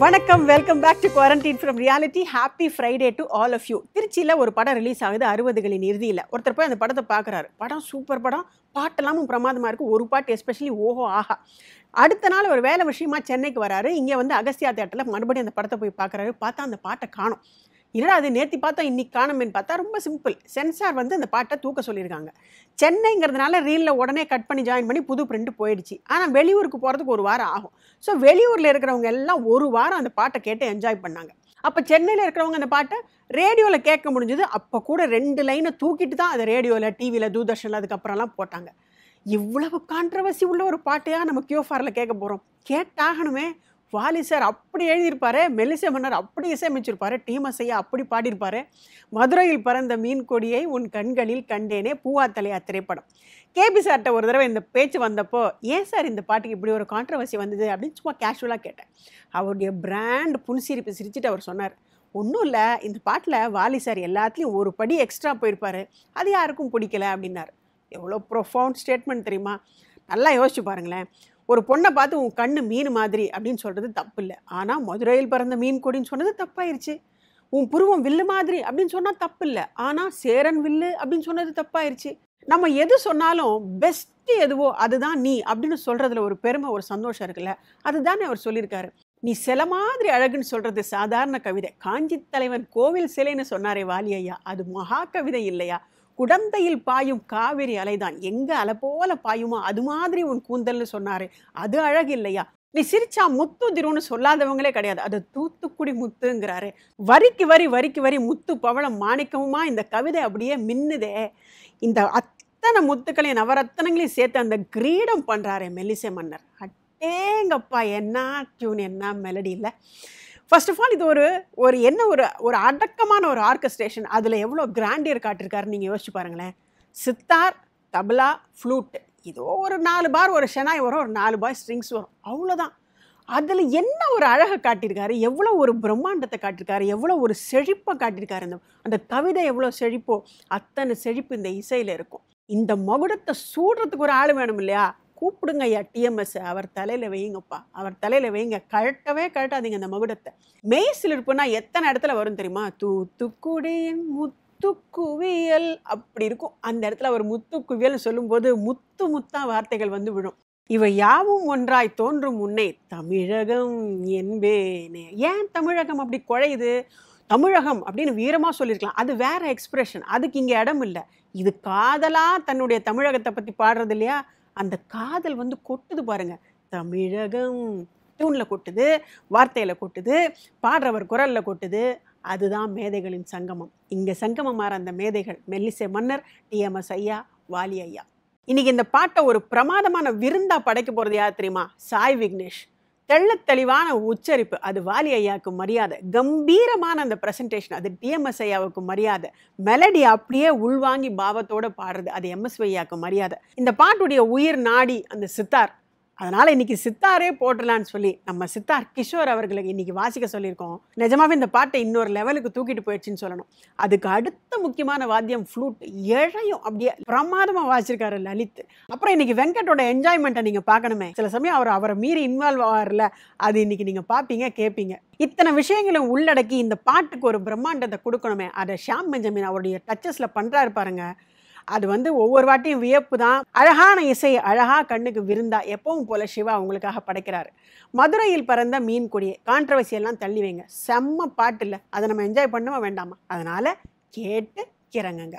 வணக்கம் welcome back to quarantine from reality happy Friday to all of you திருச்சியில் ஒரு படம் ரிலீஸ் ஆகுது அறுபதுகளின் இறுதியில் ஒருத்தர் போய் அந்த படத்தை பார்க்குறாரு படம் சூப்பர் படம் பாட்டெல்லாமும் பிரமாதமாக இருக்குது ஒரு பாட்டு எஸ்பெஷலி ஓஹோ ஆஹா அடுத்த நாள் ஒரு வேலை விஷயமா சென்னைக்கு வராரு இங்கே வந்து அகஸ்தியா தேட்டரில் மறுபடியும் அந்த படத்தை போய் பார்க்குறாரு பார்த்தா அந்த பாட்டை காணும் என்னடா அது நேற்று பார்த்தா இன்னைக்கு காணுமேன்னு பார்த்தா ரொம்ப சிம்பிள் சென்சார் வந்து அந்த பாட்டை தூக்க சொல்லியிருக்காங்க சென்னைங்கிறதுனால ரீலில் உடனே கட் பண்ணி ஜாயின் பண்ணி புது பிரிண்ட் போயிடுச்சு ஆனால் வெளியூருக்கு போகிறதுக்கு ஒரு வாரம் ஆகும் ஸோ வெளியூரில் இருக்கிறவங்க எல்லாம் ஒரு வாரம் அந்த பாட்டை கேட்டு என்ஜாய் பண்ணாங்க அப்போ சென்னையில் இருக்கிறவங்க அந்த பாட்டை ரேடியோவில் கேட்க முடிஞ்சது அப்போ கூட ரெண்டு லைனை தூக்கிட்டு தான் அதை ரேடியோவில் டிவியில் தூர்தர்ஷனில் அதுக்கப்புறம்லாம் போட்டாங்க இவ்வளவு கான்ட்ரவர்சி உள்ள ஒரு பாட்டையாக நம்ம கியூஃபாரில் கேட்க போகிறோம் கேட்டாகணுமே வாலி சார் அப்படி எழுதியிருப்பாரு மெல்லிசை மன்னர் அப்படி இசையமைச்சிருப்பாரு டீமசையா அப்படி பாடியிருப்பாரு மதுரையில் பறந்த மீன் கொடியை உன் கண்களில் கண்டேனே பூவாத்தலையா திரைப்படம் கேபி சார்கிட்ட ஒரு தடவை இந்த பேச்சு வந்தப்போ ஏன் சார் இந்த பாட்டுக்கு இப்படி ஒரு கான்ட்ரவர்சி வந்தது அப்படின்னு சும்மா கேஷுவலாக கேட்டேன் அவருடைய பிராண்ட் புன்சிரிப்பு சிரிச்சுட்டு அவர் சொன்னார் ஒன்றும் இல்லை இந்த பாட்டில் வாலி சார் எல்லாத்துலேயும் ஒரு படி எக்ஸ்ட்ரா போயிருப்பாரு அது யாருக்கும் பிடிக்கல அப்படின்னாரு எவ்வளோ ப்ரொஃபவுண்ட் ஸ்டேட்மெண்ட் தெரியுமா நல்லா யோசிச்சு பாருங்களேன் ஒரு பொண்ணை பார்த்து உன் கண்ணு மீன் மாதிரி அப்படின்னு சொல்கிறது தப்பு இல்லை ஆனால் மதுரையில் பிறந்த மீன் கொடின்னு சொன்னது தப்பாயிருச்சு உன் புருவம் வில்லு மாதிரி அப்படின்னு சொன்னால் தப்பு இல்லை ஆனால் சேரன் வில்லு அப்படின்னு சொன்னது தப்பாயிருச்சு நம்ம எது சொன்னாலும் பெஸ்ட்டு எதுவோ அதுதான் நீ அப்படின்னு சொல்கிறதுல ஒரு பெருமை ஒரு சந்தோஷம் இருக்குல்ல அதுதானே அவர் சொல்லியிருக்காரு நீ சில மாதிரி அழகுன்னு சொல்கிறது சாதாரண கவிதை காஞ்சி தலைவன் கோவில் சிலைன்னு சொன்னாரே வாலி ஐயா அது மகா கவிதை இல்லையா குடந்தையில் பாயும் காவிரி அலைதான் எங்க அலை போல பாயுமோ அது மாதிரி உன் கூந்தல்னு சொன்னாரு அது அழகு இல்லையா நீ சிரிச்சா முத்து திருன்னு சொல்லாதவங்களே கிடையாது அது தூத்துக்குடி முத்துங்கிறாரு வரிக்கு வரி வரிக்கு வரி முத்து பவளம் மாணிக்கமுமா இந்த கவிதை அப்படியே மின்னுதே இந்த அத்தனை முத்துக்களையும் நவரத்தனங்களையும் சேர்த்து அந்த கிரீடம் பண்றாரே மெல்லிசை மன்னர் அட்டேங்கப்பா என்ன டியூன் என்ன மெலடி இல்லை ஃபர்ஸ்ட் ஆஃப் ஆல் இது ஒரு ஒரு என்ன ஒரு ஒரு அடக்கமான ஒரு ஆர்கஸ்ட்ரேஷன் அதில் எவ்வளோ கிராண்டியர் காட்டியிருக்காரு நீங்கள் யோசிச்சு பாருங்களேன் சித்தார் தபலா ஃப்ளூட் இதோ ஒரு நாலு பார் ஒரு ஷெனாய் வரும் ஒரு நாலு பார் ஸ்ட்ரிங்ஸ் வரும் அவ்வளோதான் அதில் என்ன ஒரு அழகை காட்டியிருக்காரு எவ்வளோ ஒரு பிரம்மாண்டத்தை காட்டியிருக்காரு எவ்வளோ ஒரு செழிப்பை காட்டியிருக்காரு அந்த அந்த கவிதை எவ்வளோ செழிப்போ அத்தனை செழிப்பு இந்த இசையில் இருக்கும் இந்த மகுடத்தை சூடுறதுக்கு ஒரு ஆள் வேணும் இல்லையா கூப்பிடுங்க ஐயா டிஎம்எஸ் அவர் தலையில் வைங்கப்பா அவர் தலையில் வைங்க கழட்டவே கழட்டாதீங்க அந்த மகுடத்தை மெய்சில் இருப்புனா எத்தனை இடத்துல வரும் தெரியுமா தூத்துக்குடியின் முத்துக்குவியல் அப்படி இருக்கும் அந்த இடத்துல அவர் முத்துக்குவியல் சொல்லும்போது முத்து முத்தா வார்த்தைகள் வந்து விழும் இவை யாவும் ஒன்றாய் தோன்றும் முன்னே தமிழகம் என்பேனே ஏன் தமிழகம் அப்படி குழையுது தமிழகம் அப்படின்னு வீரமாக சொல்லியிருக்கலாம் அது வேற எக்ஸ்பிரஷன் அதுக்கு இங்கே இடம் இல்லை இது காதலா தன்னுடைய தமிழகத்தை பற்றி பாடுறது இல்லையா அந்த காதல் வந்து கொட்டுது பாருங்க தமிழகம் டியூனில் கொட்டுது வார்த்தையில் கொட்டுது பாடுறவர் குரலில் கொட்டுது அதுதான் மேதைகளின் சங்கமம் இங்கே சங்கமமாற அந்த மேதைகள் மெல்லிசை மன்னர் டிஎம்எஸ் ஐயா வாலி ஐயா இன்னைக்கு இந்த பாட்டை ஒரு பிரமாதமான விருந்தா படைக்க போகிறது யார் தெரியுமா சாய் விக்னேஷ் தெள்ளத் தெளிவான உச்சரிப்பு அது வாலி ஐயாவுக்கு மரியாதை கம்பீரமான அந்த பிரசன்டேஷன் அது டிஎம்எஸ் ஐயாவுக்கு மரியாதை மெலடி அப்படியே உள்வாங்கி பாவத்தோட பாடுறது அது எம்எஸ் ஐயாவுக்கு மரியாதை இந்த பாட்டுடைய உயிர் நாடி அந்த சித்தார் அதனால் இன்னைக்கு சித்தாரே போட்டுடலான்னு சொல்லி நம்ம சித்தார் கிஷோர் அவர்களுக்கு இன்னைக்கு வாசிக்க சொல்லியிருக்கோம் நிஜமாவே இந்த பாட்டை இன்னொரு லெவலுக்கு தூக்கிட்டு போயிடுச்சுன்னு சொல்லணும் அதுக்கு அடுத்த முக்கியமான வாத்தியம் ஃப்ளூட் இழையும் அப்படியே பிரமாதமாக வாசிச்சிருக்காரு லலித் அப்புறம் இன்னைக்கு வெங்கட்டோட என்ஜாய்மெண்ட்டை நீங்கள் பார்க்கணுமே சில சமயம் அவர் அவரை மீறி இன்வால்வ் ஆவார்ல அது இன்னைக்கு நீங்கள் பார்ப்பீங்க கேட்பீங்க இத்தனை விஷயங்களும் உள்ளடக்கி இந்த பாட்டுக்கு ஒரு பிரம்மாண்டத்தை கொடுக்கணுமே அதை ஷாம் பெஞ்சமின் அவருடைய டச்சஸில் பண்ணுறாரு பாருங்க அது வந்து ஒவ்வொரு வாட்டியும் வியப்பு தான் அழகான இசை அழகா கண்ணுக்கு விருந்தா எப்பவும் போல சிவா உங்களுக்காக படைக்கிறாரு மதுரையில் பறந்த மீன் கொடியை கான்ட்ரவர்சி எல்லாம் தள்ளி வைங்க செம்ம பாட்டு இல்லை அதை நம்ம என்ஜாய் பண்ணுமா வேண்டாமா அதனால கேட்டு கிறங்குங்க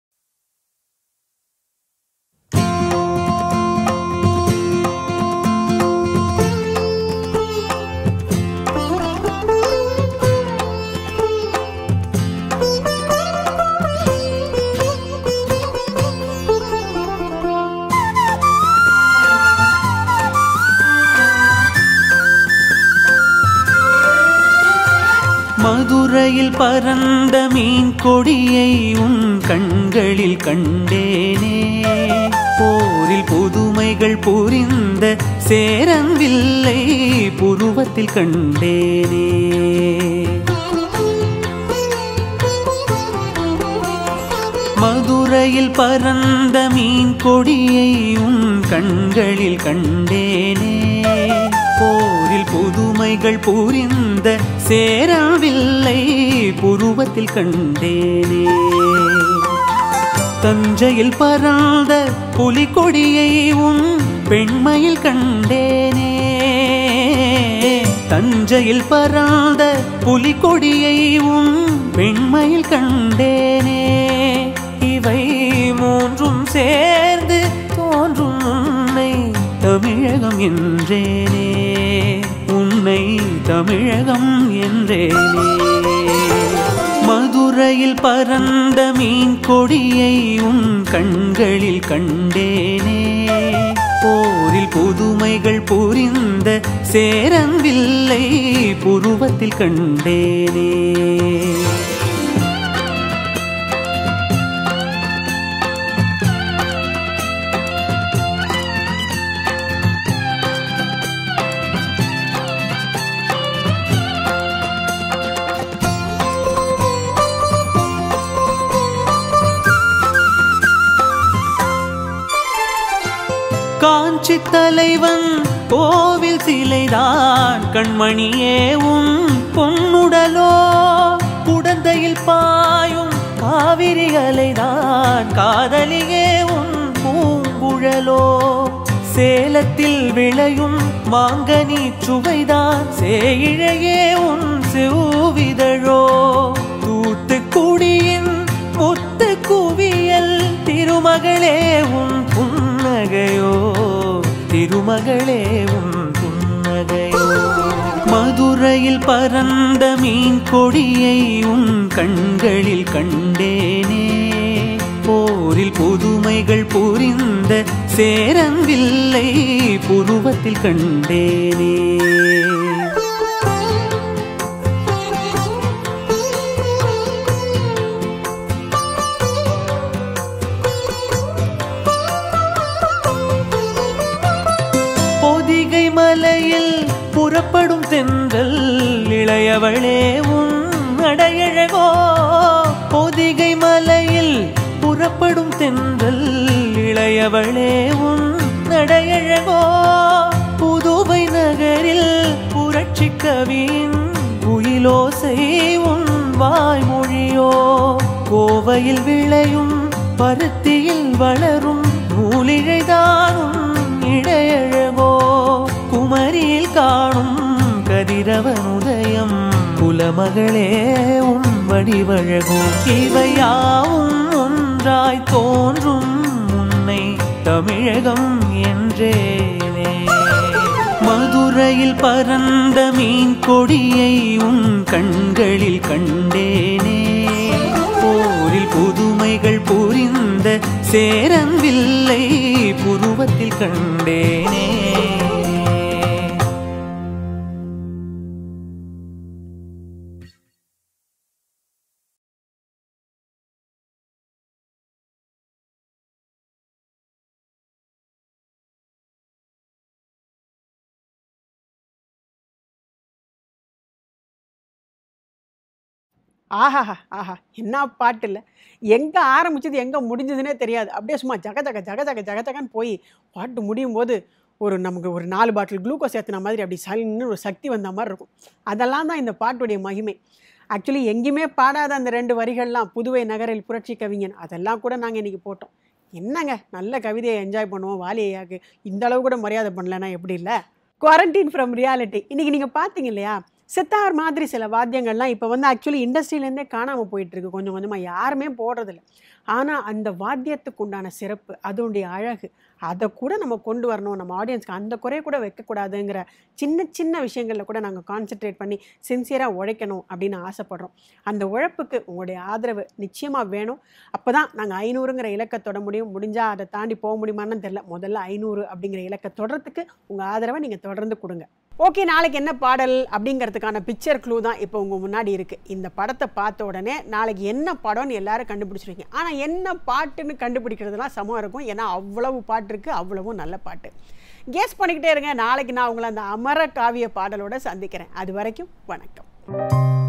மதுரையில் பறந்த மீன் கொடியை உன் கண்களில் கண்டேனே போரில் புதுமைகள் புரிந்த சேரன் வில்லை புருவத்தில் கண்டேனே மதுரையில் பறந்த மீன் கொடியை உன் கண்களில் கண்டேனே போரில் புதுமை புதுமைகள் புரிந்த சேரவில்லை புருவத்தில் கண்டேனே தஞ்சையில் பறந்த புலிகொடியை உன் பெண்மையில் கண்டேனே தஞ்சையில் பறந்த புலிகொடியை உன் பெண்மையில் கண்டேனே இவை மூன்றும் சேர்ந்து தோன்றும் உன்னை தமிழகம் என்றேனே உன்னை தமிழகம் என்றேனே மதுரையில் பறந்த மீன் கொடியை உன் கண்களில் கண்டேனே போரில் புதுமைகள் புரிந்த சேரன்வில்லை புருவத்தில் கண்டேனே காஞ்சி தலைவன் கோவில் சிலைதான் கண்மணியே உன் பொன்னுடலோ குடந்தையில் பாயும் காவிரி அலைதான் காதலியே உன் பூங்குழலோ சேலத்தில் விளையும் மாங்கனி சுவைதான் சேயிழையே உன் செவ்விதழோ தூத்துக்குடியின் முத்து குவியல் திருமகளே உன் புன்னகையோ திருமகளே உன் புன்னகையோ மதுரையில் பறந்த மீன் கொடியை உன் கண்களில் கண்டேனே போரில் புதுமைகள் புரிந்த சேரன்வில்லை புருவத்தில் கண்டேனே பொதிகை மலையில் புறப்படும் தென்றல் இளையவளே உன் நடையழகோ பொதிகை மலையில் புறப்படும் தென்றல் இளையவளே உன் நடையழகோ புதுவை நகரில் புரட்சி கவியின் குயிலோசை உன் வாய்மொழியோ கோவையில் விளையும் பருத்தியில் வளரும் நூலிழைதானும் இடையழகோ குமரியில் காணும் கதிரவன் உதயம் குலமகளே உன் வடிவழகோ இவையாவும் ஒன்றாய் தோன்றும் உன்னை தமிழகம் என்றேனே மதுரையில் பறந்த மீன் கொடியை உன் கண்களில் கண்டேனே போரில் புதுமைகள் புரிந்த சேரன்வில்லை புருவத்தில் கண்டேனே ஆஹா ஆஹா என்ன பாட்டு இல்லை எங்கே ஆரம்பிச்சது எங்கே முடிஞ்சதுன்னே தெரியாது அப்படியே சும்மா ஜக ஜக ஜக ஜக ஜக ஜகன்னு போய் பாட்டு முடியும் போது ஒரு நமக்கு ஒரு நாலு பாட்டில் குளுக்கோஸ் ஏற்றின மாதிரி அப்படி சலின்னு ஒரு சக்தி வந்த மாதிரி இருக்கும் அதெல்லாம் தான் இந்த பாட்டுடைய மகிமை ஆக்சுவலி எங்கேயுமே பாடாத அந்த ரெண்டு வரிகள்லாம் புதுவை நகரில் புரட்சி கவிஞன் அதெல்லாம் கூட நாங்கள் இன்றைக்கி போட்டோம் என்னங்க நல்ல கவிதையை என்ஜாய் பண்ணுவோம் வாலியாக்கு இந்த அளவு கூட மரியாதை பண்ணலன்னா எப்படி இல்லை குவாரண்டைன் ஃப்ரம் ரியாலிட்டி இன்றைக்கி நீங்கள் பார்த்தீங்க இல்லையா சித்தார் மாதிரி சில வாத்தியங்கள்லாம் இப்போ வந்து ஆக்சுவலி இண்டஸ்ட்ரியிலேருந்தே காணாமல் போயிட்டுருக்கு கொஞ்சம் கொஞ்சமாக யாருமே போடுறதில்ல ஆனால் அந்த வாத்தியத்துக்கு உண்டான சிறப்பு அதனுடைய அழகு அதை கூட நம்ம கொண்டு வரணும் நம்ம ஆடியன்ஸ்க்கு அந்த குறைய கூட வைக்கக்கூடாதுங்கிற சின்ன சின்ன விஷயங்களில் கூட நாங்கள் கான்சென்ட்ரேட் பண்ணி சின்சியராக உழைக்கணும் அப்படின்னு ஆசைப்படுறோம் அந்த உழைப்புக்கு உங்களுடைய ஆதரவு நிச்சயமாக வேணும் அப்போ தான் நாங்கள் ஐநூறுங்கிற இலக்கை தொட முடியும் முடிஞ்சால் அதை தாண்டி போக முடியுமான்னு தெரில முதல்ல ஐநூறு அப்படிங்கிற இலக்கை தொடர்றதுக்கு உங்கள் ஆதரவை நீங்கள் தொடர்ந்து கொடுங்க ஓகே நாளைக்கு என்ன பாடல் அப்படிங்கிறதுக்கான பிக்சர் க்ளூ தான் இப்போ உங்கள் முன்னாடி இருக்குது இந்த படத்தை பார்த்த உடனே நாளைக்கு என்ன படம்னு எல்லாரும் கண்டுபிடிச்சிருவீங்க ஆனால் என்ன பாட்டுன்னு கண்டுபிடிக்கிறதுலாம் சமம் இருக்கும் ஏன்னா அவ்வளவு பாட்டு இருக்குது அவ்வளவும் நல்ல பாட்டு கெஸ் பண்ணிக்கிட்டே இருங்க நாளைக்கு நான் உங்களை அந்த அமர காவிய பாடலோட சந்திக்கிறேன் அது வரைக்கும் வணக்கம்